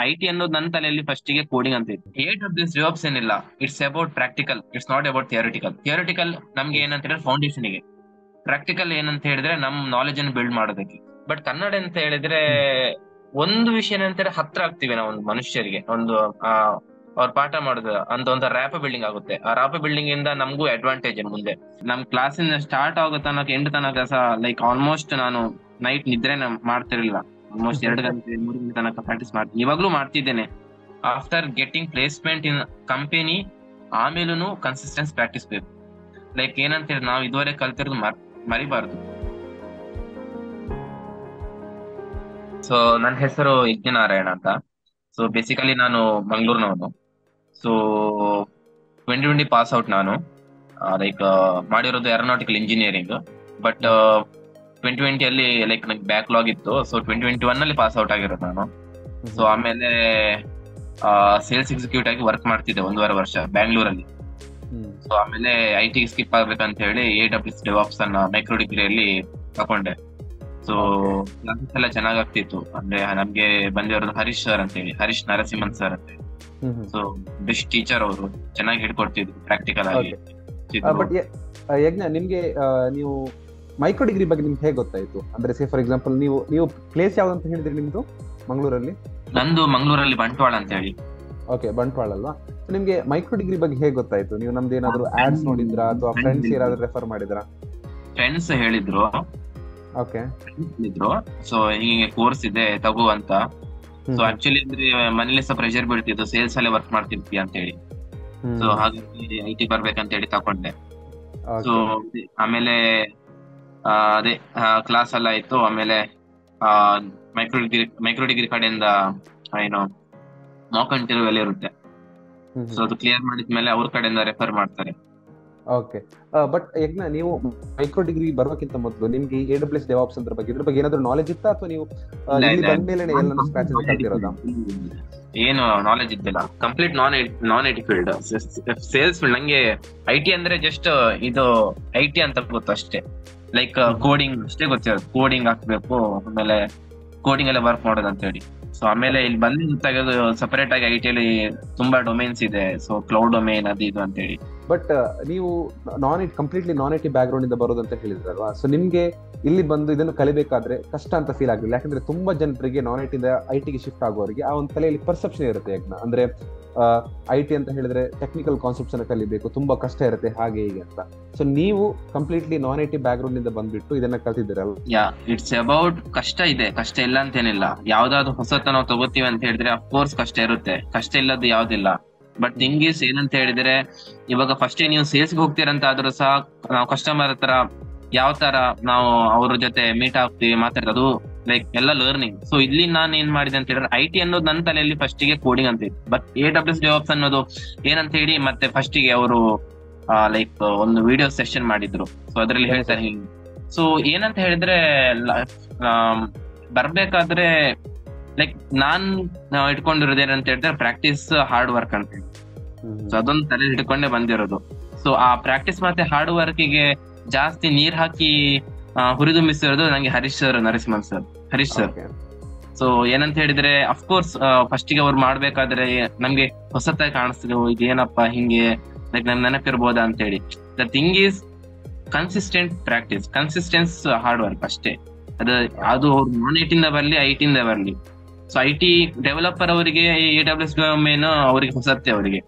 I T ಅನ್ನೋದು ನನ್ನ ತಲೆಯಲ್ಲಿ ಫಸ್ಟ್ ಗೆ ಕೋಡಿಂಗ್ ಅಂತ ಇತ್ತು ಎ ಡಬ್ಲ್ಯೂ ಎಸ್ ಡಿವಾಪ್ಸ್ ಏನಿಲ್ಲ it's about practical it's not about theoretical theoretical ನಮ್ಗೆ ಏನಂತ ಹೇಳಿದ್ರೆ ಫೌಂಡೇಶನ್ ಗೆ ಪ್ರಾಕ್ಟಿಕಲ್ ಏನಂತ ಹೇಳಿದ್ರೆ ನಮ್ ನಾಲೆಜ್ ಅನ್ನು ಬಿಲ್ಡ್ ಮಾಡೋದಕ್ಕೆ ಬಟ್ ಕನ್ನಡ ಅಂತ ಹೇಳಿದ್ರೆ ಒಂದು ವಿಷಯ ಏನಂತ ಹೇಳಿದ್ರೆ ಹತ್ರ ಆಗ್ತೀವಿ ನಾವು ಒಂದು ಮನುಷ್ಯರಿಗೆ ಒಂದು ಆ ಅವ್ರ ಪಾಠ ಮಾಡೋದು ಅಂತ ಒಂದು ರ್ಯಾಪ್ ಬಿಲ್ಡಿಂಗ್ ಆಗುತ್ತೆ ಆ ರ್ಯಾಪ್ ಬಿಲ್ಡಿಂಗ್ ಇಂದ ನಮಗೂ ಅಡ್ವಾಂಟೇಜ್ ಮುಂದೆ ನಮ್ ಕ್ಲಾಸಿಂದ ಸ್ಟಾರ್ಟ್ ಆಗೋ ತನಕ ಎಂಡ್ ತನಕ ಸಹ ಲೈಕ್ ಆಲ್ಮೋಸ್ಟ್ ನಾನು ನೈಟ್ ನಿದ್ರೆ ಮಾಡ್ತಿರ್ಲಿಲ್ಲ ಆಲ್ಮೋಸ್ಟ್ ಎರಡು ಗಂಟೆ ಮೂರು ಗಂಟೆ ತನಕ ಪ್ರಾಕ್ಟೀಸ್ ಮಾಡ್ತೀನಿ ಇವಾಗ್ಲೂ ಮಾಡ್ತಿದ್ದೇನೆ after getting placement in company ಆಮೇಲೂ ಕನ್ಸಿಸ್ಟೆನ್ಸ್ ಪ್ರಾಕ್ಟೀಸ್ ಬೇಕು ಲೈಕ್ ಏನಂತ ಹೇಳಿ ನಾವು ಇದುವರೆಗೆ ಕಲ್ತಿರೋದು ಮರ್- ಮರಿಬಾರ್ದು ಸೊ ನನ್ನ ಹೆಸರು ಯಜ್ಞನಾರಾಯಣ ಅಂತ ಸೊ ಬೇಸಿಕಲಿ ನಾನು ಮಂಗಳೂರಿನವನು so twenty twenty pass out ನಾನು ಲೈಕ್ ಮಾಡಿರೋದು ಏರೋನಾಟಿಕಲ್ ಇಂಜಿನಿಯರಿಂಗ್ ಬಟ್ ಟ್ವೆಂಟಿ ಟ್ವೆಂಟಿಯಲ್ಲಿ ಲೈಕ್ ನನಗೆ ಬ್ಯಾಕ್ಲಾಗ್ ಇತ್ತು ಸೊ ಟ್ವೆಂಟಿ ಟ್ವೆಂಟಿ ಒನ್ ಅಲ್ಲಿ ಪಾಸ್ ಔಟ್ ಆಗಿರೋದು ನಾನು ಸೊ ಆಮೇಲೆ ಸೇಲ್ಸ್ ಎಕ್ಸಿಕ್ಯೂಟಿವ್ ಆಗಿ ವರ್ಕ್ ಮಾಡ್ತಿದ್ದೆ ಒಂದೂವರೆ ವರ್ಷ ಬ್ಯಾಂಗ್ಳೂರಲ್ಲಿ ಸೊ ಆಮೇಲೆ ಐ ಟಿ ಸ್ಕಿಪ್ ಆಗ್ಬೇಕಂತ ಹೇಳಿ ಎ ಡಬ್ಲ್ಯೂ ಡೆವಾಪ್ಸ್ ಅನ್ನ ಮೈಕ್ರೋ ಡಿಗ್ರಿಯಲ್ಲಿ ತಕೊಂಡೆ ಸೊ ಕ್ಲಾಸಸ್ ಎಲ್ಲ ಚೆನ್ನಾಗ್ ಆಗ್ತಿತ್ತು ಅಂದ್ರೆ ನಮ್ಗೆ ಬಂದಿರೋದು ಹರೀಶ್ ಸರ್ ಅಂತ ಹೇಳಿ ಹರೀಶ್ ನರಸಿಂಹನ್ ಸರ್ ಅಂತ ಹೇಳಿ ಸೊ ಬೆಸ್ಟ್ ಟೀಚರ್ ಅವರು ಚೆನ್ನಾಗಿ ಹೇಳ್ಕೊಡ್ತಿದ್ರು ಪ್ರಾಕ್ಟಿಕಲ್ ಆಗಿ ಬಟ್ ಯಜ್ಞ ನಿಮ್ಗೆ ಆ, ನೀವು ಮೈಕ್ರೋ ಡಿಗ್ರಿ ಬಗ್ಗೆ ನಿಮ್ಗೆ ಹೇಗೆ ಗೊತ್ತಾಯ್ತು ಅಂದ್ರೆ ಸೇ ಫಾರ್ ಎಕ್ಸಾಂಪಲ್ ನೀವು ನೀವು ಪ್ಲೇಸ್ ಯಾವ್ದು ಅಂತ ಹೇಳಿದ್ರಿ ನಿಮ್ದು ಮಂಗಳೂರಲ್ಲಿ ನಂದು ಮಂಗಳೂರಲ್ಲಿ ಬಂಟ್ವಾಳ ಅಂತ ಹೇಳಿ ಓಕೆ ಬಂಟ್ವಾಳ ಅಲ್ವಾ So ನಿಮ್ಗೆ ಮೈಕ್ರೋ ಡಿಗ್ರಿ ಬಗ್ಗೆ ಹೇಗೆ ಗೊತ್ತಾಯ್ತು ನೀವು ನಮ್ದು ಏನಾದ್ರು ಆಡ್ಸ್ ನೋಡಿದ್ರಾ ಅಥವಾ ಫ್ರೆಂಡ್ಸ್ ಯಾರಾದ್ರೂ ರೆಫರ್ ಮಾಡಿದ್ರಾ ಫ್ರೆಂಡ್ಸ್ ಹೇಳಿದ್ರು ಓಕೆ ಹೇಳಿದ್ರು ಸೊ ಹೀಗೆ ಕೋರ್ಸ್ ಇದೆ ತಗೋ ಅಂತ ಸೊ ಆಕ್ಚುಲಿ ಅಂದ್ರೆ ಮನೇಲಿ ಸ್ವಲ್ಪ ಪ್ರೆಷರ್ ಬೀಳ್ತಿದ್ದು ಸೇಲ್ಸ್ ಅಲ್ಲೇ ವರ್ಕ್ ಮಾಡ್ತಿದ್ವಿ ಅಂತ ಹೇಳಿ ಸೊ ಹಾಗಾಗಿ ಐ ಟಿ ಬರ್ಬೇಕಂತ ಹೇಳಿ ತಕೊಂಡೆ ಸೊ ಆಮೇಲೆ ಆ, ಅದೇ ಕ್ಲಾಸ್ ಎಲ್ಲ ಆಯ್ತು ಆಮೇಲೆ ಮೈಕ್ರೋ ಡಿಗ್ರಿ ಮೈಕ್ರೋ ಡಿಗ್ರಿ ಕಡೆಯಿಂದ ಏನು ಮಾಕ್ ಇಂಟರ್ವ್ಯೂ ಎಲ್ಲ ಇರುತ್ತೆ ಸೊ ಅದು ಕ್ಲಿಯರ್ ಮಾಡಿದ್ಮೇಲೆ ಅವ್ರ ಕಡೆಯಿಂದ ರೆಫರ್ ಮಾಡ್ತಾರೆ ಓಕೆ ಬಟ್ ಯಜ್ಞ ನೀವು ಮೈಕ್ರೋ ಡಿಗ್ರಿ ಬರೋಕ್ಕಿಂತ ಮೊದಲು ನಿಮ್ಗೆ ಎ ಡಬ್ಲ್ಯೂ ಎಸ್ ಡೆವಾಪ್ಸ್ ಅಂತ ಬಗ್ಗೆ ಇದ್ರ ಬಗ್ಗೆ ಏನಾದ್ರು ನಾಲೆಜ್ ಇತ್ತಾ ಅಥವಾ ನೀವು ಆ, ಇಲ್ಲ, ಇಲ್ಲಿ ಇಲ್ಲ. ಬಂದ್ಮೇಲೆ ಎಲ್ಲ ಸ್ಕ್ರಾಚ್ ಕಲ್ತಿರೋದಾ ಏನು ನಾಲೆಜ್ ಇದ್ದಿಲ್ಲ complete non non IT field sales field ನಂಗೆ ಐ ಟಿ ಅಂದ್ರೆ ಜಸ್ಟ್ ಇದು ಐ ಟಿ ಅಂತ ಗೊತ್ತು ಅಷ್ಟೇ ಲೈಕ್ ಕೋಡಿಂಗ್ ಅಷ್ಟೇ ಗೊತ್ತಿರೋದು ಕೋಡಿಂಗ್ ಹಾಕ್ಬೇಕು ಆಮೇಲೆ ಕೋಡಿಂಗ್ ಎಲ್ಲ ವರ್ಕ್ ಮಾಡೋದು ಅಂತ ಹೇಳಿ ಸೊ ಆಮೇಲೆ ಇಲ್ಲಿ ಬಂದು ಗೊತ್ತಾಗೋದು ಸಪರೇಟ್ ಆಗಿ ಐ ಟಿ ಅಲ್ಲಿ ತುಂಬಾ ಡೊಮೇನ್ಸ್ ಇದೆ ಸೊ ಕ್ಲೌಡ್ ಡೊಮೇನ್ ಅದು ಇದು ಅಂತ ಹೇಳಿ ಬಟ್ ನೀವು non it completely non I T background ಇಂದ ಬರೋದು ಅಂತ ಹೇಳಿದ್ರಲ್ವಾ ಸೊ ನಿಮ್ಗೆ ಇಲ್ಲಿ ಬಂದು ಇದನ್ನು ಕಲಿಬೇಕಾದ್ರೆ ಕಷ್ಟ ಅಂತ ಫೀಲ್ ಆಗಿಲ್ಲ ಯಾಕಂದ್ರೆ ತುಂಬಾ ಜನರಿಗೆ ನಾನ್ ಐ ಟಿಂದ ಐ ಟಿಗೆ ಶಿಫ್ಟ್ ಆಗುವವರಿಗೆ ಆ ಒಂದು ತಲೆಯಲ್ಲಿ ಪರ್ಸೆಪ್ಷನ್ ಇರುತ್ತೆ ಯಜ್ಞ ಅಂದ್ರೆ ಐ ಟಿ ಅಂತ ಹೇಳಿದ್ರೆ ಟೆಕ್ನಿಕಲ್ ಕಾನ್ಸೆಪ್ಟ್ಸ್ ಅನ್ನ ಕಲಿಬೇಕು ತುಂಬಾ ಕಷ್ಟ ಇರುತ್ತೆ ಹಾಗೆ ಹೀಗೆ ಅಂತ ಸೊ ನೀವು completely non I T background ಇಂದ ಬಂದ್ಬಿಟ್ಟು ಇದನ್ನ ಕಲ್ತಿದ್ದೀರಲ್ವಾ ಯಾ ಇಟ್ಸ್ ಅಬೌಟ್ ಕಷ್ಟ ಇದೆ ಕಷ್ಟ ಇಲ್ಲ ಅಂತೇನಿಲ್ಲ ಯಾವ್ದಾದ್ರು ಹೊಸತ ನಾವು ತಗೋತೀವಿ ಅಂತ ಹೇಳಿದ್ರೆ ಅಫ್ಕೋರ್ಸ್ ಕಷ್ಟ ಇರುತ್ತೆ ಕಷ್ಟ ಇಲ್ಲದ್ದು ಯಾವ್ದಿಲ್ಲ ಬಟ್ ಥಿಂಗ್ ಇಸ್ ಏನಂತ ಹೇಳಿದ್ರೆ ಇವಾಗ ಫಸ್ಟ್ ನೀವು ಸೇಲ್ಸ್ ಹೋಗ್ತೀರಂತ ಆದ್ರೂ ಸಹ ನಾವು ಕಸ್ಟಮರ್ ಹತ್ರ ಯಾವ ತರ ನಾವು ಅವ್ರ ಜೊತೆ ಮೀಟ್ ಆಗ್ತೀವಿ ಮಾತಾಡ್ತೀವಿ ಅದು ಲೈಕ್ ಎಲ್ಲ ಲರ್ನಿಂಗ್ ಸೊ ಇಲ್ಲಿ ನಾನು ಏನ್ ಮಾಡಿದೆ ಅಂತ ಹೇಳಿದ್ರೆ ಐ ಟಿ ಅನ್ನೋದು ನನ್ನ ತಲೆಯಲ್ಲಿ ಫಸ್ಟ್ ಗೆ ಕೋಡಿಂಗ್ ಅಂತ ಇತ್ತು but A W S DevOps ಅನ್ನೋದು ಏನಂತ ಹೇಳಿ ಮತ್ತೆ ಫಸ್ಟ್ ಗೆ ಅವರು ಲೈಕ್ ಒಂದು ವಿಡಿಯೋ ಸೆಷನ್ ಮಾಡಿದ್ರು ಸೊ ಅದ್ರಲ್ಲಿ ಹೇಳ್ತಾರೆ ಹಿಂಗೆ ಸೊ ಏನಂತ ಹೇಳಿದ್ರೆ ಲ- ಆಮ್, ಬರ್ಬೇಕಾದ್ರೆ ಲೈಕ್ ನಾನ್ ನಾವ್ ಇಟ್ಕೊಂಡಿರೋದು ಏನಂತ ಹೇಳಿದ್ರೆ ಪ್ರಾಕ್ಟೀಸ್ ಹಾರ್ಡ್ ವರ್ಕ್ ಅಂತ ಹೇಳಿ ಸೊ ಅದೊಂದು ತಲೆ ಹಿಡ್ಕೊಂಡೇ ಬಂದಿರೋದು ಸೊ ಆ ಪ್ರಾಕ್ಟೀಸ್ ಮತ್ತೆ ಹಾರ್ಡ್ ವರ್ಕಿಗೆ ಜಾಸ್ತಿ ನೀರ್ ಹಾಕಿ ಆ, ಹುರಿದುಂಬಿಸಿರೋದು ನಂಗೆ Harish sir Narasimhan sir Harish sir Okay. So ಏನಂತ ಹೇಳಿದ್ರೆ ಅಫ್ಕೋರ್ಸ್ ಫಸ್ಟ್ ಗೆ ಅವ್ರು ಮಾಡ್ಬೇಕಾದ್ರೆ ನಮ್ಗೆ ಹೊಸತಾಗಿ ಕಾಣಿಸ್ತದೆ ಓ, ಇದೇನಪ್ಪ ಹಿಂಗೆ ಲೈಕ್ ನನ್ ನೆನಪಿರ್ಬೋದಾ ಅಂತ ಹೇಳಿ the thing is consistent practice consistence hard work ಅಷ್ಟೇ ಅದು ಅದು ಅವ್ರು ನಾನ್ ಐಟಿಂದ ಬರ್ಲಿ ಐ ಟಿಂದ ಬರ್ಲಿ ಸೊ ಐ ಟಿ ಡೆವಲಪರ್ ಅವರಿಗೆ ಎ ಡಬ್ಲ್ಯೂ ಎಸ್ ಡೊಮೇನ್ ಅವರಿಗೆ ಹೊಸತ್ತೆ ಅವರಿಗೆ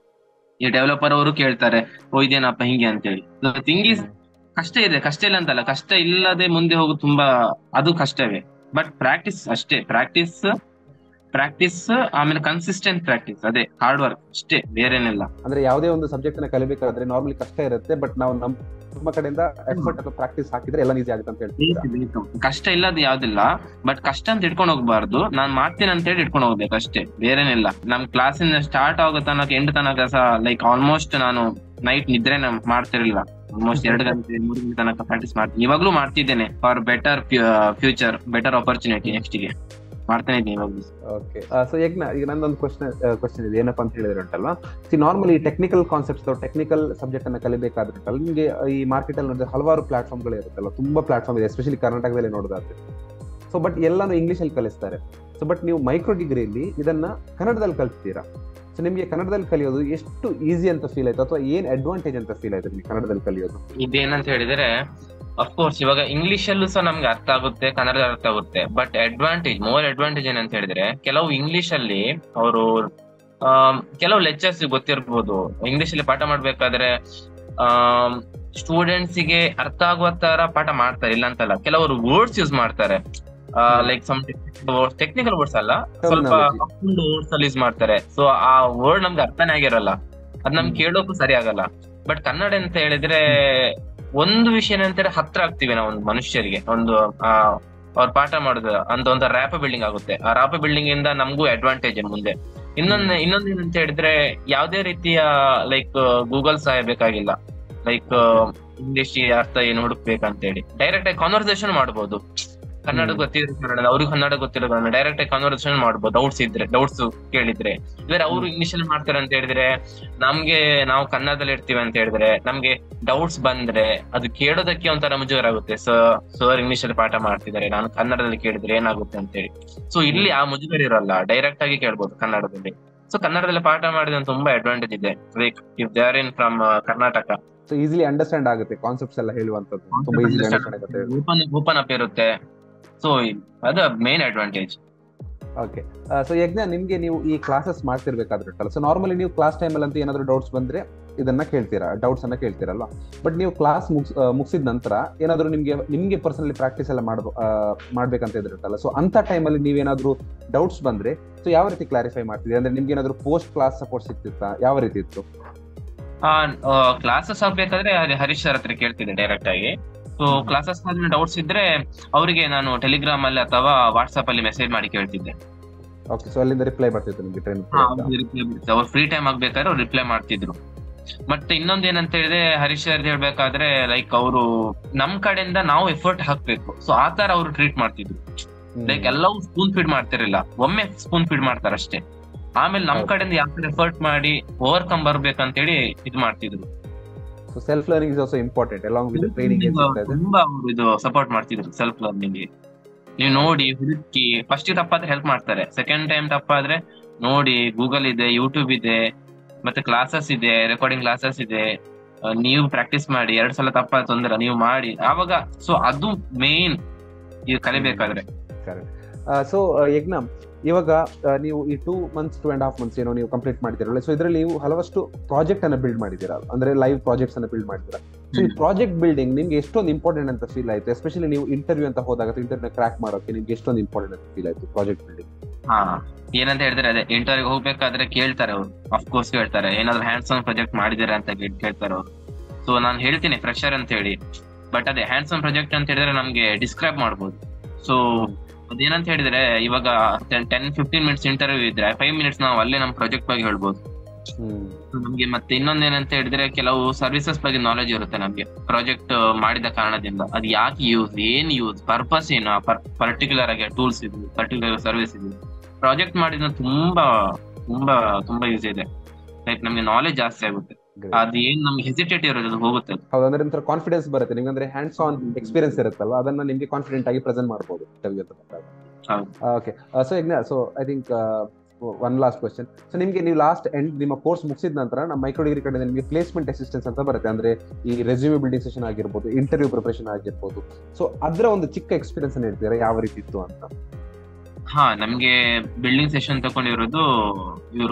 ಈ ಡೆವಲಪರ್ ಅವರು ಕೇಳ್ತಾರೆ ಓ ಇದೇನಪ್ಪ ಹಿಂಗೆ ಅಂತೇಳಿ ಥಿಂಗ್ ಈಸ್ ಕಷ್ಟ ಇದೆ ಕಷ್ಟ ಇಲ್ಲ ಅಂತಲ್ಲ ಕಷ್ಟ ಇಲ್ಲದೆ ಮುಂದೆ ಹೋಗೋದು ತುಂಬಾ ಅದು ಕಷ್ಟವೇ ಬಟ್ ಪ್ರಾಕ್ಟೀಸ್ ಅಷ್ಟೇ ಪ್ರಾಕ್ಟೀಸ್ ಪ್ರಾಕ್ಟೀಸ್ ಆಮೇಲೆ ಕನ್ಸಿಸ್ಟೆಂಟ್ ಪ್ರಾಕ್ಟೀಸ್ ಅದೇ ಹಾರ್ಡ್ ವರ್ಕ್ ಅಷ್ಟೇ ಬೇರೇನಿಲ್ಲ ಅಂದ್ರೆ ಯಾವುದೇ ಒಂದು ಸಬ್ಜೆಕ್ಟ್ ನ ಕಲಿಬೇಕಾದ್ರೆ ನಾರ್ಮಲಿ ಕಷ್ಟ ಇರುತ್ತೆ ಬಟ್ ನಾವು ನಮ್ ನಮ್ಮ ಕಡೆಯಿಂದ ಎಫರ್ಟ್ ಅಥವಾ ಪ್ರಾಕ್ಟೀಸ್ ಹಾಕಿದ್ರೆ ಎಲ್ಲ ಈಸಿ ಆಗುತ್ತೆ ಅಂತ ಹೇಳ್ತೀರಾ ಕಷ್ಟ ಇಲ್ಲದ ಯಾವ್ದಿಲ್ಲ ಬಟ್ ಕಷ್ಟ ಅಂತ ಇಟ್ಕೊಂಡು ಹೋಗ್ಬಾರ್ದು ನಾನ್ ಮಾಡ್ತೀನಿ ಅಂತ ಹೇಳಿ ಇಟ್ಕೊಂಡು ಹೋಗ್ಬೇಕು ಅಷ್ಟೇ ಬೇರೇನಿಲ್ಲ ನಮ್ ಕ್ಲಾಸಿಂದ ಸ್ಟಾರ್ಟ್ ಆಗೋ ತನಕ ಎಂಟು ತನಕ ಸಹ ಲೈಕ್ ಆಲ್ಮೋಸ್ಟ್ ನಾನು ನೈಟ್ ನಿದ್ರೆ ಮಾಡ್ತಿರ್ಲಿಲ್ಲ ಆಲ್ಮೋಸ್ಟ್ ಎರಡು ಗಂಟೆ ಮೂರು ಗಂಟೆ ತನಕ ಪ್ರಾಕ್ಟೀಸ್ ಮಾಡ್ತೀನಿ ಇವಾಗ್ಲೂ ಮಾಡ್ತಿದ್ದೇನೆ for better future better opportunity next ಗೆ ಮಾಡ್ತಾನೆ ಇದ್ದೀನಿ ಇವಾಗ್ಲೂ ಓಕೆ ಸೊ ಯಜ್ಞ ಈಗ ನಂದೊಂದು ಕ್ವಶನ್ ಕ್ವಶನ್ ಇದೆ ಏನಪ್ಪಾ ಅಂತ ಹೇಳಿದ್ರೆ ಉಂಟಲ್ವಾ see normally technical concepts technical subject ಅನ್ನ ಕಲಿಬೇಕಾದ್ರೆ ಉಂಟಲ್ಲ ನಿಮಗೆ ಈ ಮಾರ್ಕೆಟ್ ಅಲ್ಲಿ ನೋಡಿದ್ರೆ ಹಲವಾರು ಪ್ಲಾಟ್ಫಾರ್ಮ್ಗಳು ಇರುತ್ತಲ್ಲ ತುಂಬಾ ಪ್ಲಾಟ್ಫಾರ್ಮ್ ಇದೆ ಎಸ್ಪೆಷಲಿ ಕರ್ನಾಟಕದಲ್ಲಿ ನೋಡೋದಾದ್ರೆ ಸೊ ಬಟ್ ಎಲ್ಲಾನು ಇಂಗ್ಲಿಷ್ ಅಲ್ಲಿ ಕಲಿಸ್ತಾರೆ ಸೊ ಬಟ್ ನೀವು ಮೈಕ್ರೋ ಡಿಗ್ರಿಯಲ್ಲಿ ಇದನ್ನ ಕನ್ನಡದಲ್ಲಿ ಕಲ್ತ್ತೀರಾ ಸೊ ನಿಮಗೆ ಕನ್ನಡದಲ್ಲಿ ಕಲಿಯೋದು ಎಷ್ಟು ಈಸಿ ಅಂತ ಫೀಲ್ ಆಯ್ತು ಅಥವಾ ಏನ್ ಅಡ್ವಾಂಟೇಜ್ ಅಂತ ಫೀಲ್ ಆಯ್ತು ನಿಮಗೆ ಕನ್ನಡದಲ್ಲಿ ಕಲಿಯೋದು ಇದೇನಂತ ಹೇಳಿದ್ರೆ ಅಫ್ಕೋರ್ಸ್ ಇವಾಗ ಇಂಗ್ಲಿಷ್ ಅಲ್ಲೂ ಸಹ ನಮ್ಗೆ ಅರ್ಥ ಆಗುತ್ತೆ ಕನ್ನಡ ಅರ್ಥ ಆಗುತ್ತೆ ಬಟ್ ಅಡ್ವಾಂಟೇಜ್ ಮೋರ್ ಅಡ್ವಾಂಟೇಜ್ ಏನಂತ ಹೇಳಿದ್ರೆ ಕೆಲವು ಇಂಗ್ಲಿಷ್ ಅಲ್ಲಿ ಅವರು ಕೆಲವು ಲೆಕ್ಚರ್ಸ್ ಗೊತ್ತಿರ್ಬೋದು ಇಂಗ್ಲಿಷ್ ಅಲ್ಲಿ ಪಾಠ ಮಾಡ್ಬೇಕಾದ್ರೆ ಸ್ಟೂಡೆಂಟ್ಸ್ ಗೆ ಅರ್ಥ ಆಗುವ ತರ ಪಾಠ ಮಾಡ್ತಾರೆ ಇಲ್ಲ ಅಂತಲ್ಲ ಕೆಲವರು ವರ್ಡ್ಸ್ ಯೂಸ್ ಮಾಡ್ತಾರೆ ಲೈಕ್ ಸಮ್ ಟೆಕ್ನಿಕಲ್ ವರ್ಡ್ಸ್ ಅಲ್ಲ ಸ್ವಲ್ಪ ವರ್ಡ್ಸ್ ಅಲ್ಲಿ ಯೂಸ್ ಮಾಡ್ತಾರೆ ಸೊ ಆ ವರ್ಡ್ ನಮ್ಗೆ ಅರ್ಥನೇ ಆಗಿರಲ್ಲ ಅದ್ ನಮ್ಗೆ ಕೇಳೋಕು ಸರಿ ಆಗಲ್ಲ ಬಟ್ ಕನ್ನಡ ಅಂತ ಹೇಳಿದ್ರೆ ಒಂದು ವಿಷಯ ಏನಂತಾರೆ ಹತ್ರ ಆಗ್ತೀವಿ ನಾವು ಒಂದು ಮನುಷ್ಯರಿಗೆ ಒಂದು ಆ ಅವ್ರ ಪಾಠ ಮಾಡುದು ಅಂತ ಒಂದು ರ್ಯಾಪ ಬಿಲ್ಡಿಂಗ್ ಆಗುತ್ತೆ ಆ ರ್ಯಾಪ ಬಿಲ್ಡಿಂಗ್ ಇಂದ ನಮಗೂ ಅಡ್ವಾಂಟೇಜ್ ಮುಂದೆ ಇನ್ನೊಂದು ಇನ್ನೊಂದು ಏನಂತ ಹೇಳಿದ್ರೆ ಯಾವ್ದೇ ರೀತಿಯ ಲೈಕ್ ಗೂಗಲ್ ಸಹಾಯ ಬೇಕಾಗಿಲ್ಲ ಲೈಕ್ ಇಂಗ್ಲಿಷ್ ಅರ್ಥ ಏನು ಹುಡುಕ್ಬೇಕಂತ ಹೇಳಿ ಡೈರೆಕ್ಟ್ ಆಗಿ ಕಾನ್ವರ್ಸೇಷನ್ ಮಾಡಬಹುದು ಕನ್ನಡ ಗೊತ್ತಿದ್ರೆ ಕನ್ನಡ ಅವ್ರಿಗೆ ಕನ್ನಡ ಗೊತ್ತಿರೋ ಕನ್ನಡ ಡೈರೆಕ್ಟ್ ಆಗಿ ಕಾನ್ವರ್ಸೇಷನ್ ಮಾಡ್ಬೋದು ಡೌಟ್ಸ್ ಇದ್ರೆ ಡೌಟ್ಸ್ ಕೇಳಿದ್ರೆ ಇದ್ರೆ ಅವರು ಇಂಗ್ಲಿಷ್ ಅಲ್ಲಿ ಮಾಡ್ತಾರೆ ಅಂತ ಹೇಳಿದ್ರೆ ನಮ್ಗೆ ನಾವು ಕನ್ನಡದಲ್ಲಿ ಇರ್ತೀವಿ ಅಂತ ಹೇಳಿದ್ರೆ ನಮ್ಗೆ ಡೌಟ್ಸ್ ಬಂದ್ರೆ ಅದು ಕೇಳೋದಕ್ಕೆ ಒಂಥರ ಮುಜುಗರಾಗುತ್ತೆ ಸೊ ಸರ್ ಇಂಗ್ಲಿಷ್ ಅಲ್ಲಿ ಪಾಠ ಮಾಡ್ತಿದ್ದಾರೆ ನಾನು ಕನ್ನಡದಲ್ಲಿ ಕೇಳಿದ್ರೆ ಏನಾಗುತ್ತೆ ಅಂತ ಹೇಳಿ ಸೊ ಇಲ್ಲಿ ಆ ಮುಜುಗರ ಇರಲ್ಲ ಡೈರೆಕ್ಟ್ ಆಗಿ ಕೇಳ್ಬೋದು ಕನ್ನಡದಲ್ಲಿ ಸೊ ಕನ್ನಡದಲ್ಲಿ ಪಾಠ ಮಾಡಿದ ತುಂಬಾ ಅಡ್ವಾಂಟೇಜ್ ಇದೆ like if they are in from Karnataka so easily understand ಆಗುತ್ತೆ ಕಾನ್ಸೆಪ್ಟ್ಸ್ ಎಲ್ಲ ಹೇಳುವಂತದ್ದು ತುಂಬಾ ಈಸಿಲಿ ಅಂಡರ್ಸ್ಟ್ಯಾಂಡ್ ಆಗುತ್ತೆ ಓಪನ್ ಓಪನ್ ಅಪ್ ಇರುತ್ತೆ ಸೊ ಅದು main advantage okay so Yagna ನಿಮ್ಗೆ ನೀವು ಈ ಕ್ಲಾಸಸ್ ಮಾಡ್ತಿರ್ಬೇಕಾದ್ರೆ ಸೊ ನಾರ್ಮಲಿ ನೀವು ಕ್ಲಾಸ್ ಟೈಮಲ್ಲಿ ಅಂತ ಏನಾದ್ರು ಡೌಟ್ಸ್ ಬಂದ್ರೆ ಇದನ್ನ ಕೇಳ್ತೀರಾ ಡೌಟ್ಸ್ ಅನ್ನ ಕೇಳ್ತೀರಲ್ವಾ ಬಟ್ ನೀವು ಕ್ಲಾಸ್ ಮುಗಿಸ್ ಮುಗಿಸಿದ ನಂತರ ಏನಾದ್ರು ನಿಮ್ಗೆ ನಿಮ್ಗೆ ಪರ್ಸನಲಿ ಪ್ರಾಕ್ಟೀಸ್ ಎಲ್ಲ ಮಾಡ್ಬೋ ಮಾಡ್ಬೇಕಂತ ಇದಿರುತ್ತಲ್ಲ ಸೊ ಅಂತ ಟೈಮಲ್ಲಿ ನೀವೇನಾದ್ರೂ ಡೌಟ್ಸ್ ಬಂದ್ರೆ ಸೊ ಯಾವ ರೀತಿ ಕ್ಲಾರಿಫೈ ಮಾಡ್ತಿದ್ರಿ ಅಂದ್ರೆ ನಿಮ್ಗೆ ಏನಾದ್ರು ಪೋಸ್ಟ್ ಕ್ಲಾಸ್ ಸಪೋರ್ಟ್ ಸಿಗ್ತಿತ್ತಾ ಯಾವ ರೀತಿ ಇತ್ತು ಕ್ಲಾಸಸ್ ಆಗ್ಬೇಕಾದ್ರೆ ಹರೀಶ್ ಸರ್ ಹತ್ರ ಕೇಳ್ತಿದ್ದೆ ಡೈರೆಕ್ಟ್ ಆಗಿ ಸೊ ಕ್ಲಾಸಸ್ ಆದ್ಮೇಲೆ ಡೌಟ್ಸ್ ಇದ್ರೆ ಅವರಿಗೆ ನಾನು ಟೆಲಿಗ್ರಾಮ್ ಅಲ್ಲಿ ಅಥವಾ ವಾಟ್ಸ್ಆಪ್ ಅಲ್ಲಿ ಮೆಸೇಜ್ ಮಾಡಿ ಕೇಳ್ತಿದ್ದೆ ಓಕೆ ಸೊ ಅಲ್ಲಿಂದ ರಿಪ್ಲೈ ಬರ್ತಿತ್ತು ನಿಮ್ಗೆ ಟ್ರೈನ್ ಅವ್ರು ಫ್ರೀ ಟೈಮ್ ಆಗ್ಬೇಕಾದ್ರೆ ಅವ್ರು ರಿಪ್ಲೈ ಮಾಡ್ತಿದ್ರು ಮತ್ತೆ ಇನ್ನೊಂದ್ ಏನಂತ ಹೇಳಿದ್ರೆ ಹರೀಶ್ ಸರ್ ಹೇಳ್ಬೇಕಾದ್ರೆ ಲೈಕ್ ಅವರು ನಮ್ ಕಡೆಯಿಂದ ನಾವು ಎಫರ್ಟ್ ಹಾಕ್ಬೇಕು ಸೊ ಆ ತರ ಅವ್ರು ಟ್ರೀಟ್ ಮಾಡ್ತಿದ್ರು ಲೈಕ್ ಎಲ್ಲವೂ ಸ್ಪೂನ್ ಫೀಡ್ ಮಾಡ್ತಿರಲಿಲ್ಲ ಒಮ್ಮೆ ಸ್ಪೂನ್ ಫೀಡ್ ಮಾಡ್ತಾರ ಅಷ್ಟೇ ಆಮೇಲೆ ನಮ್ ಕಡೆಯಿಂದ ಯಾವ ತರ ಎಫರ್ಟ್ ಮಾಡಿ ಓವರ್ಕಮ್ ಬರ್ಬೇಕಂತ ಹೇಳಿ ಇದು ಮಾಡ್ತಿದ್ರು so self learning is also important along with training ತುಂಬಾ ಅವರು ಇದು ಸಪೋರ್ಟ್ ಮಾಡ್ತಿದ್ರು ಸೆಲ್ಫ್ ಲರ್ನಿಂಗ್ ನೀವು ನೋಡಿ ಹುಡುಕಿ ಫಸ್ಟ್ ತಪ್ಪಾದ್ರೆ ಹೆಲ್ಪ್ ಮಾಡ್ತಾರೆ ಸೆಕೆಂಡ್ ಟೈಮ್ ತಪ್ಪಾದ್ರೆ ನೋಡಿ ಗೂಗಲ್ ಇದೆ ಯೂಟ್ಯೂಬ್ ಇದೆ ಮತ್ತೆ ಕ್ಲಾಸಸ್ ಇದೆ ರೆಕಾರ್ಡಿಂಗ್ ಕ್ಲಾಸಸ್ ಇದೆ ನೀವು ಪ್ರಾಕ್ಟೀಸ್ ಮಾಡಿ ಎರಡ್ ಸಲ ತಪ್ಪ ತೊಂದ್ರೆ ನೀವು ಮಾಡಿ ಆವಾಗ ಸೊ ಅದು ಮೇನ್ ಇದು ಕಲಿಬೇಕಾದ್ರೆ ಸೊ ಯಜ್ಞ ಇವಾಗ ನೀವು ಈ two months two and half months ಏನೋ ನೀವು ಕಂಪ್ಲೀಟ್ ಮಾಡಿದಿರಲ್ಲ ಸೊ ಇದರಲ್ಲಿ ನೀವು ಹಲವಷ್ಟು ಪ್ರಾಜೆಕ್ಟ್ ಅನ್ನ ಬಿಲ್ಡ್ ಮಾಡಿದ್ದೀರಾ ಅಂದ್ರೆ ಲೈವ್ ಪ್ರಾಜೆಕ್ಟ್ಸ್ ಅನ್ನ ಬಿಲ್ಡ್ ಮಾಡಿದ್ದೀರಾ ಸೊ ಈ ಪ್ರಾಜೆಕ್ಟ್ ಬಿಲ್ಡಿಂಗ್ ನಿಮ್ಗೆ ಎಷ್ಟೊಂದು ಇಂಪಾರ್ಟೆಂಟ್ ಅಂತ ಫೀಲ್ ಆಯ್ತು ಎಸ್ಪೆಷಲಿ ನೀವು ಇಂಟರ್ವ್ಯೂ ಅಂತ ಹೋದಾಗ ಇಂಟರ್ವ್ಯೂ ಕ್ರಾಕ್ ಮಾಡೋಕೆ ನಿಮ್ಗೆ ಎಷ್ಟೊಂದು ಇಂಪಾರ್ಟೆಂಟ್ ಅಂತ ಫೀಲ್ ಆಯ್ತು ಪ್ರಾಜೆಕ್ಟ್ ಬಿಲ್ಡಿಂಗ್ ಹಾ ಏನಂತ ಹೇಳಿದ್ರೆ ಅದೇ ಇಂಟರ್ವ್ಯೂ ಹೋಗ್ಬೇಕಾದ್ರೆ ಕೇಳ್ತಾರೆ ಅವ್ರು ಅಫ್ಕೋರ್ಸ್ ಕೇಳ್ತಾರೆ ಏನಾದ್ರು ಹ್ಯಾಂಡ್ಸ್ ಆನ್ ಪ್ರಾಜೆಕ್ಟ್ ಮಾಡಿದಿರ ಅಂತ ಕೇಳ್ತಾರೆ ಅವ್ರು ಸೊ ನಾನು ಹೇಳ್ತೀನಿ ಫ್ರೆಶರ್ ಅಂತ ಹೇಳಿ ಬಟ್ ಅದೇ ಹ್ಯಾಂಡ್ಸ್ ಆನ್ ಪ್ರಾಜೆಕ್ಟ್ ಅಂತ ಹೇಳಿದ್ರೆ ನಮ್ಗೆ ಡಿಸ್ಕ್ರೈಬ್ ಮಾಡ್ಬೋದು ಸೊ ಅದೇನಂತ ಹೇಳಿದ್ರೆ ಇವಾಗ ಟೆನ್ ಫಿಫ್ಟೀನ್ ಮಿನಿಟ್ಸ್ ಇಂಟರ್ವ್ಯೂ ಇದ್ರೆ ಫೈವ್ ಮಿನಿಟ್ಸ್ ನಾವು ಅಲ್ಲೇ ನಮ್ಮ ಪ್ರಾಜೆಕ್ಟ್ ಬಗ್ಗೆ ಹೇಳ್ಬೋದು ನಮ್ಗೆ ಮತ್ತೆ ಇನ್ನೊಂದೇನಂತ ಹೇಳಿದ್ರೆ ಕೆಲವು ಸರ್ವಿಸಸ್ ಬಗ್ಗೆ ನಾಲೆಜ್ ಇರುತ್ತೆ ನಮ್ಗೆ ಪ್ರಾಜೆಕ್ಟ್ ಮಾಡಿದ ಕಾರಣದಿಂದ ಅದು ಯಾಕೆ ಯೂಸ್ ಏನ್ ಯೂಸ್ ಪರ್ಪಸ್ ಏನು ಪರ್ಟಿಕ್ಯುಲರ್ ಆಗಿ ಟೂಲ್ಸ್ ಇದು ಪರ್ಟಿಕ್ಯುಲರ್ ಸರ್ವಿಸ್ ಇದು ಪ್ರಾಜೆಕ್ಟ್ ಮಾಡಿದ ತುಂಬಾ ತುಂಬಾ ತುಂಬಾ ಯೂಸ್ ಇದೆ ಲೈಕ್ ನಮ್ಗೆ ನಾಲೆಜ್ ಜಾಸ್ತಿ ಆಗುತ್ತೆ ಅದ್ ಏನ್ ನಮ್ಗೆ ಹೆಸಿಟೇಟ್ ಇರೋದು ಅದು ಹೋಗುತ್ತೆ ಹೌದು ಅಂದ್ರೆ ಒಂಥರ ಕಾನ್ಫಿಡೆನ್ಸ್ ಬರುತ್ತೆ ನಿಮ್ಗೆ ಅಂದ್ರೆ ಹ್ಯಾಂಡ್ಸ್ ಆನ್ ಎಕ್ಸ್ಪೀರಿಯನ್ಸ್ ಇರುತ್ತಲ್ಲ ಅದನ್ನ ನಿಮ್ಗೆ ಕಾನ್ಫಿಡೆಂಟ್ ಆಗಿ ಪ್ರೆಸೆಂಟ್ ಮಾಡಬಹುದು ಇಂಟರ್ವ್ಯೂ ಓಕೆ ಸೊ ಈಗ so I think one last question so ನಿಮ್ಗೆ ನೀವು ಲಾಸ್ಟ್ ಎಂಡ್ ನಿಮ್ಮ ಕೋರ್ಸ್ ಮುಗಿಸಿದ ನಂತರ ನಮ್ಮ ಮೈಕ್ರೋ ಡಿಗ್ರಿ ಕಡೆ ನಿಮಗೆ ಪ್ಲೇಸ್ಮೆಂಟ್ ಅಸಿಸ್ಟೆನ್ಸ್ ಅಂತ ಬರುತ್ತೆ ಅಂದ್ರೆ ಈ ರೆಸ್ಯೂಮೆ ಬಿಲ್ಡಿಂಗ್ ಸೆಷನ್ ಆಗಿರ್ಬೋದು ಇಂಟರ್ವ್ಯೂ ಪ್ರಿಪರೇಷನ್ ಆಗಿರ್ಬೋದು ಸೊ ಅದರ ಒಂದು ಚಿಕ್ಕ ಎಕ್ಸ್ಪೀರಿಯನ್ಸ್ ಅನ್ನ ಹೇಳ್ತೀರಾ ಯಾವ ರೀತಿ ಇತ್ತು ಅಂತ ಹಾ ನಮ್ಗೆ ಬಿಲ್ಡಿಂಗ್ ಸೆಷನ್ ತಗೊಂಡಿರೋದು ಇವರು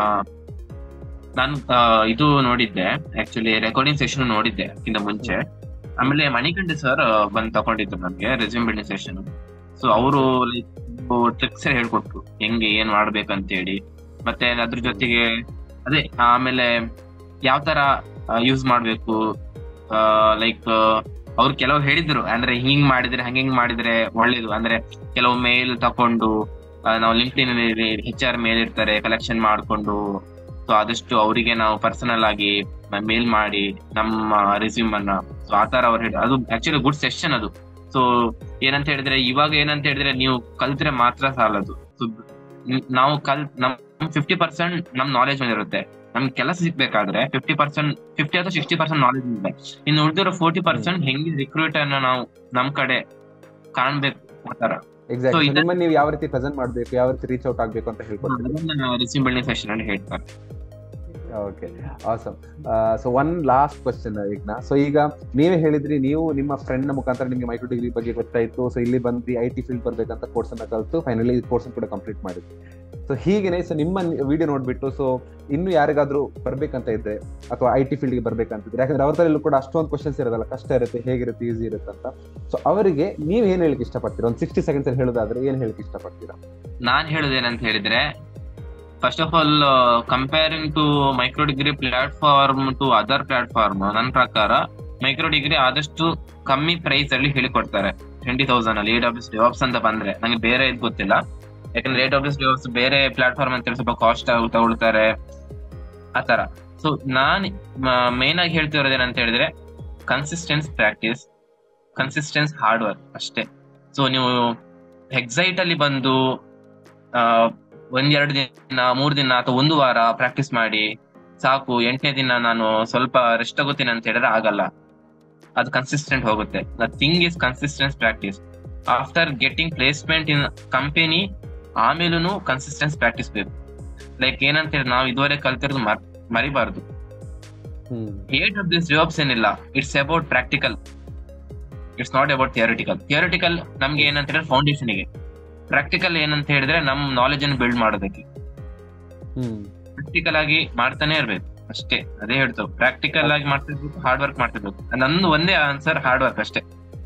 ನಾನು ಇದು ನೋಡಿದ್ದೆ ಆಕ್ಚುಲಿ ರೆಕಾರ್ಡಿಂಗ್ ಸೆಷನ್ ನೋಡಿದ್ದೆ ಅದಕ್ಕಿಂತ ಮುಂಚೆ ಆಮೇಲೆ ಮಣಿಕಂಠ ಸರ್ ಬಂದ್ ತಗೊಂಡಿದ್ರು ನಮ್ಗೆ ರೆಸ್ಯೂಮ್ ಬಿಲ್ಡಿಂಗ್ ಸೆಷನ್ ಸೊ ಅವರು ಲೈಕ್ ಟ್ರಿಕ್ಸ್ ಹೇಳ್ಕೊಟ್ರು ಹೆಂಗೆ ಏನ್ ಮಾಡ್ಬೇಕಂತ ಹೇಳಿ ಮತ್ತೆ ಅದ್ರ ಜೊತೆಗೆ ಅದೇ ಆಮೇಲೆ ಯಾವ ತರ ಯೂಸ್ ಮಾಡ್ಬೇಕು ಲೈಕ್ ಅವ್ರು ಕೆಲವು ಹೇಳಿದ್ರು ಅಂದ್ರೆ ಹಿಂಗ್ ಮಾಡಿದ್ರೆ ಹಂಗಿಂಗ್ ಮಾಡಿದ್ರೆ ಒಳ್ಳೇದು ಅಂದ್ರೆ ಕೆಲವು ಮೇಲ್ ತಕೊಂಡು ನಾವು ಲಿಂಕ್ಡಿನ್ ಹೆಚ್ ಆರ್ ಮೇಲ್ ಇರ್ತಾರೆ ಕಲೆಕ್ಷನ್ ಮಾಡ್ಕೊಂಡು ಸೊ ಆದಷ್ಟು ಅವರಿಗೆ ನಾವು ಪರ್ಸನಲ್ ಆಗಿ ಮೇಲ್ ಮಾಡಿ ನಮ್ಮ ರೆಸ್ಯೂಮ್ ಅನ್ನ ಸೊ ಆತರ ಅವ್ರು ಹೇಳಿ ಅದು ಆಕ್ಚುಲಿ ಗುಡ್ ಸೆಷನ್ ಅದು ಸೊ ಏನಂತ ಹೇಳಿದ್ರೆ ಇವಾಗ ಏನಂತ ಹೇಳಿದ್ರೆ ನೀವು ಕಲ್ತ್ರೆ ಮಾತ್ರ ಸಾಲದು ಸೊ ನಾವು ಕಲ್ ನಮ್ ಫಿಫ್ಟಿ ಪರ್ಸೆಂಟ್ ನಮ್ ನಾಲೆಜ್ ಇರುತ್ತೆ ನಮ್ಗೆ ಕೆಲಸ ಸಿಗ್ಬೇಕಾದ್ರೆ ಫಿಫ್ಟಿ ಪರ್ಸೆಂಟ್ ಫಿಫ್ಟಿ ಅಥವಾ ಸಿಕ್ಸ್ಟಿ ಪರ್ಸೆಂಟ್ ನಾಲೆಜ್ ಇದೆ ಇನ್ನು ಉಳಿದಿರೋ ಫೋರ್ಟಿ ಪರ್ಸೆಂಟ್ ಹೆಂಗೆ ರಿಕ್ರೂಟರ್ ನಾವು ನಮ್ ಕಡೆ ಕಾಣ್ಬೇಕು ಆತರ ಎಕ್ಸಾಕ್ಟ್ ಇದನ್ನ- ನಿಮ್ಮನ್ನ ನೀವು ಯಾವ ರೀತಿ ಪ್ರೆಸೆಂಟ್ ಮಾಡ್ಬೇಕು ಯಾವ ರೀತಿ ರೀಚ್ ಔಟ್ ಆಗ್ಬೇಕು ಅಂತ ಹೇಳ್ಕೊಡ್ತೀರಾ ರಿಸ್ಯೂಮ್ ಬಿಲ್ಡಿಂಗ್ ಸೆಷನ್ ಅಲ್ಲಿ ಹೇಳ್ತಾರೆ okay awesome so one last question ಈಗ ಸೊ ಈಗ ನೀವೇ ಹೇಳಿದ್ರಿ ನೀವು ನಿಮ್ಮ ಫ್ರೆಂಡ್ ನ ಮುಖಾಂತರ ನಿಮಗೆ ಮೈಕ್ರೋ ಡಿಗ್ರಿ ಬಗ್ಗೆ ಗೊತ್ತಾಯ್ತು ಸೊ ಇಲ್ಲಿ ಬಂದು ಐ ಟಿ ಫೀಲ್ಡ್ ಬರ್ಬೇಕಂತ ಕೋರ್ಸ್ ಅನ್ನ ಕಲಿತು ಫೈನಲಿ ಕೋರ್ಸ್ ಕೂಡ ಕಂಪ್ಲೀಟ್ ಮಾಡಿದ್ವಿ ಸೊ ಹೀಗೇನೆ ಸೊ ನಿಮ್ಮ ವಿಡಿಯೋ ನೋಡ್ಬಿಟ್ಟು ಸೊ ಇನ್ನು ಯಾರಿಗಾದ್ರೂ ಬರ್ಬೇಕಂತ ಇದ್ರೆ ಅಥವಾ ಐ ಟಿ ಫೀಲ್ಡ್ಗೆ ಬರ್ಬೇಕಂತಿದ್ರೆ ಯಾಕಂದ್ರೆ ಅವ್ರ ತಲೆಯಲ್ಲೂ ಕೂಡ ಅಷ್ಟೊಂದು ಕ್ವಶನ್ಸ್ ಇರೋದಲ್ಲ ಕಷ್ಟ ಇರುತ್ತೆ ಹೇಗಿರುತ್ತೆ ಈಸಿ ಇರುತ್ತೆ ಅಂತ ಸೊ ಅವರಿಗೆ ನೀವು ಏನ್ ಹೇಳಕ್ ಇಷ್ಟಪಡ್ತೀರಾ ಒಂದು ಸಿಕ್ಸ್ಟಿ ಸೆಕೆಂಡ್ಸ್ ಅಲ್ಲಿ ಹೇಳೋದಾದ್ರೆ ಏನ್ ಹೇಳಕ್ ಇಷ್ಟಪಡ್ತೀರಾ ನಾನ್ ಹೇಳುದೇನಂತ ಹೇಳಿದ್ರೆ first of all comparing to micro degree platform to other platform ನನ್ನ ಪ್ರಕಾರ ಮೈಕ್ರೋ ಡಿಗ್ರಿ ಆದಷ್ಟು ಕಮ್ಮಿ ಪ್ರೈಸ್ ಅಲ್ಲಿ ಹೇಳಿಕೊಡ್ತಾರೆ ಟ್ವೆಂಟಿ ತೌಸಂಡ್ ಅಲ್ಲಿ ಎ ಡಬ್ಲ್ಯೂಸ್ ಡಿವಾಪ್ಸ್ ಅಂತ ಬಂದ್ರೆ ನಂಗೆ ಬೇರೆ ಇದು ಗೊತ್ತಿಲ್ಲ ಯಾಕಂದ್ರೆ ಎ ಡಬ್ಲ್ಯೂಸ್ ಡಿವಾಪ್ಸ್ ಬೇರೆ ಪ್ಲಾಟ್ಫಾರ್ಮ್ ಅಂತ ಹೇಳಿ ಸ್ವಲ್ಪ ಕಾಸ್ಟ್ ತಗೊಳ್ತಾರೆ ಆತರ ಸೊ ನಾನ್ ಮೇನ್ ಆಗಿ ಹೇಳ್ತಿರೋದೇನಂತ ಹೇಳಿದ್ರೆ consistence practice consistence hard work ಅಷ್ಟೇ ಸೊ ನೀವು ಎಕ್ಸೈಟ್ ಅಲ್ಲಿ ಬಂದು ಆ, ಒಂದೆರಡು ದಿನ ಮೂರ್ ದಿನ ಅಥವಾ ಒಂದು ವಾರ ಪ್ರಾಕ್ಟೀಸ್ ಮಾಡಿ ಸಾಕು ಎಂಟನೇ ದಿನ ನಾನು ಸ್ವಲ್ಪ ರೆಸ್ಟ್ ತಗೋತೀನಿ ಅಂತ ಹೇಳಿದ್ರೆ ಆಗಲ್ಲ ಅದು ಕನ್ಸಿಸ್ಟೆಂಟ್ ಹೋಗುತ್ತೆ the thing is consistency practice after getting placement in company ಆಮೇಲೂ ಕನ್ಸಿಸ್ಟೆನ್ಸ್ ಪ್ರಾಕ್ಟೀಸ್ ಬೇಕು ಲೈಕ್ ಏನಂತ ಹೇಳಿ ನಾವು ಇದುವರೆಗೆ ಕಲ್ತಿರೋದು ಮರ್ ಮರಿಬಾರ್ದು hmm at of this jobs ಏನಿಲ್ಲ it's about practical it's not about theoretical theoretical ನಮ್ಗೆ ಏನಂತ ಹೇಳಿದ್ರೆ ಫೌಂಡೇಶನ್ ಗೆ ಪ್ರಾಕ್ಟಿಕಲ್ ಏನಂತ ಹೇಳಿದ್ರೆ ನಮ್ ನಾಲೆಜ್ ಅನ್ನು ಬಿಲ್ಡ್ ಮಾಡೋದಕ್ಕೆ ಹ್ಮ್ ಪ್ರಾಕ್ಟಿಕಲ್ ಆಗಿ ಮಾಡ್ತಾನೆ ಇರ್ಬೇಕು ಅಷ್ಟೇ ಅದೇ ಹೇಳ್ತು ಪ್ರಾಕ್ಟಿಕಲ್ ಆಗಿ ಮಾಡ್ತಿರ್ಬೇಕು ಹಾರ್ಡ್ ವರ್ಕ್ ಮಾಡ್ತಿರ್ಬೇಕು ನಂದು ಒಂದೇ ಆನ್ಸರ್ ಹಾರ್ಡ್ ವರ್ಕ್ ಅಷ್ಟೇ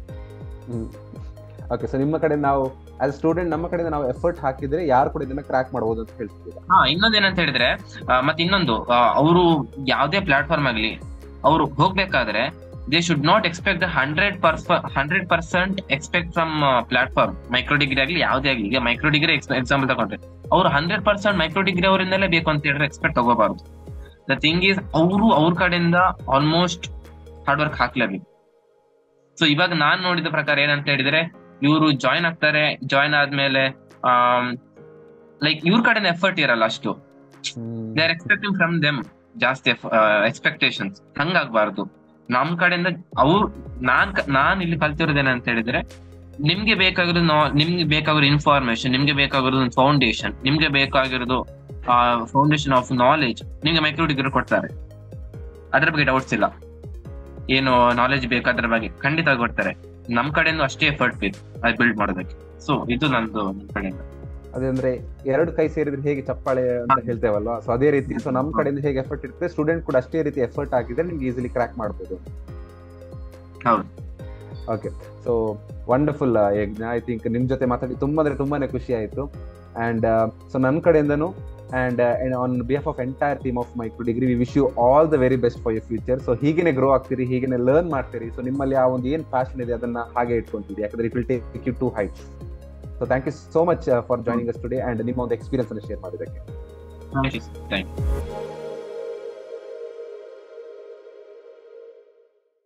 ಓಕೆ ಸೊ ನಿಮ್ಮ ಕಡೆ ನಾವು ಆಸ್ ಸ್ಟೂಡೆಂಟ್ ನಮ್ಮ ಕಡೆಯಿಂದ ನಾವು ಎಫರ್ಟ್ ಹಾಕಿದ್ರೆ ಯಾರು ಕೂಡ ಇದನ್ನ ಕ್ರಾಕ್ ಮಾಡಬಹುದು ಅಂತ ಹೇಳ್ತಿದ್ದೀರಾ ಹಾ ಇನ್ನೊಂದೇನಂತ ಹೇಳಿದ್ರೆ ಆ, ಮತ್ತೆ ಇನ್ನೊಂದು ಅವರು ಯಾವ್ದೇ ಪ್ಲಾಟ್ಫಾರ್ಮ್ ಆಗ್ಲಿ ಅವರು ಹೋಗ್ಬೇಕಾದ್ರೆ they should not expect the hundred per hundred percent expect from platform micro degree ಆಗಲಿ ಯಾವ್ದೇ ಆಗಲಿ ಈಗ ಮೈಕ್ರೋ ಡಿಗ್ರಿ ಎಕ್ಸಾಂಪಲ್ ತಗೊಂಡ್ರೆ ಅವ್ರು ಹಂಡ್ರೆಡ್ ಪರ್ಸೆಂಟ್ ಮೈಕ್ರೋ ಡಿಗ್ರಿ ಅವರಿಂದಲೇ ಬೇಕು ಅಂತ ಹೇಳಿದ್ರೆ ಎಕ್ಸ್ಪೆಕ್ಟ್ ತಗೋಬಾರ್ದು ದ ಥಿಂಗ್ ಈಸ್ ಅವರು ಅವ್ರ ಕಡೆಯಿಂದ ಆಲ್ಮೋಸ್ಟ್ ಹಾರ್ಡ್ ವರ್ಕ್ ಹಾಕ್ಲೇಬೇಕು ಸೊ ಇವಾಗ ನಾನ್ ನೋಡಿದ ಪ್ರಕಾರ ಏನಂತ ಹೇಳಿದ್ರೆ ಇವರು ಜಾಯ್ನ್ ಆಗ್ತಾರೆ ಜಾಯ್ನ್ ಆದ್ಮೇಲೆ ಲೈಕ್ ಇವ್ರ ಕಡೆಯಿಂದ ಎಫರ್ಟ್ ಇರಲ್ಲ ಅಷ್ಟು they are expecting from them ಜಾಸ್ತಿ ಎಕ್ಸ್ಪೆಕ್ಟೇಷನ್ಸ್ ಹಂಗಾಗ್ಬಾರ್ದು ನಮ್ ಕಡೆಯಿಂದ ಅವ್ರು ನಾನ್ ಕ- ನಾನ್ ಇಲ್ಲಿ ಕಲ್ತಿರೋದೇನಂತ ಹೇಳಿದ್ರೆ ನಿಮ್ಗೆ ಬೇಕಾಗಿರೋದು ನಾ- ನಿಮ್ಗೆ ಬೇಕಾಗಿರೋ ಇನ್ಫಾರ್ಮೇಶನ್ ನಿಮ್ಗೆ ಬೇಕಾಗಿರೋದು ಒಂದು ಫೌಂಡೇಶನ್ ನಿಮ್ಗೆ ಬೇಕಾಗಿರೋದು ಫೌಂಡೇಶನ್ ಆಫ್ ನಾಲೆಜ್ ನಿಮ್ಗೆ ಮೈಕ್ರೋ ಡಿಗ್ರಿ ಕೊಡ್ತಾರೆ ಅದ್ರ ಬಗ್ಗೆ ಡೌಟ್ಸ್ ಇಲ್ಲ ಏನು ನಾಲೆಜ್ ಬೇಕು ಅದ್ರ ಬಗ್ಗೆ ಖಂಡಿತ ಕೊಡ್ತಾರೆ ನಮ್ ಕಡೆಯಿಂದ ಅಷ್ಟೇ ಎಫರ್ಟ್ ಬೇಕು ಅದು ಬಿಲ್ಡ್ ಮಾಡೋದಕ್ಕೆ ಸೊ ಇದು ನಂದು ನಮ್ ಕಡೆಯಿಂದ ಅದಂದ್ರೆ ಎರಡು ಕೈ ಸೇರಿದ್ರೆ ಹೇಗೆ ಚಪ್ಪಾಳೆ ಅಂತ ಹೇಳ್ತೇವಲ್ವಾ ಸೊ ಅದೇ ರೀತಿ ಸೊ ನಮ್ಮ ಕಡೆಯಿಂದ ಹೇಗೆ ಎಫರ್ಟ್ ಇರುತ್ತೆ ಸ್ಟೂಡೆಂಟ್ ಕೂಡ ಅಷ್ಟೇ ರೀತಿ ಎಫರ್ಟ್ ಹಾಕಿದ್ರೆ ನಿಮ್ಗೆ ಈಸಿಲಿ ಕ್ರಾಕ್ ಮಾಡ್ಬೋದು ಹೌದು okay so wonderful Yajna I think ನಿಮ್ ಜೊತೆ ಮಾತಾಡಿ ತುಂಬಾ ಅಂದ್ರೆ ತುಂಬಾನೇ ಖುಷಿ ಆಯ್ತು ಅಂಡ್ ಸೊ ನನ್ನ ಕಡೆಯಿಂದನು and on behalf of entire team of micro degree we wish you all the very best for your future so ಹೀಗೇನೆ ಗ್ರೋ ಆಗ್ತೀರಿ ಹೀಗೇನೆ ಲರ್ನ್ ಮಾಡ್ತೀರಿ ಸೊ ನಿಮ್ಮಲ್ಲಿ ಆ ಒಂದು ಏನ್ ಪ್ಯಾಷನ್ ಇದೆ ಅದನ್ನ ಹಾಗೆ ಇಟ್ಕೊಂತೀರಿ ಯಾಕಂದ್ರೆ it will take you to heights so thank you so much for joining us today and ನಿಮ್ಮ ಒಂದು ಎಕ್ಸ್ಪೀರಿಯನ್ಸ್ ಅನ್ನು ಶೇರ್ ಮಾಡಿದ್ದಕ್ಕೆ ಥ್ಯಾಂಕ್ ಯು ಥ್ಯಾಂಕ್ ಯು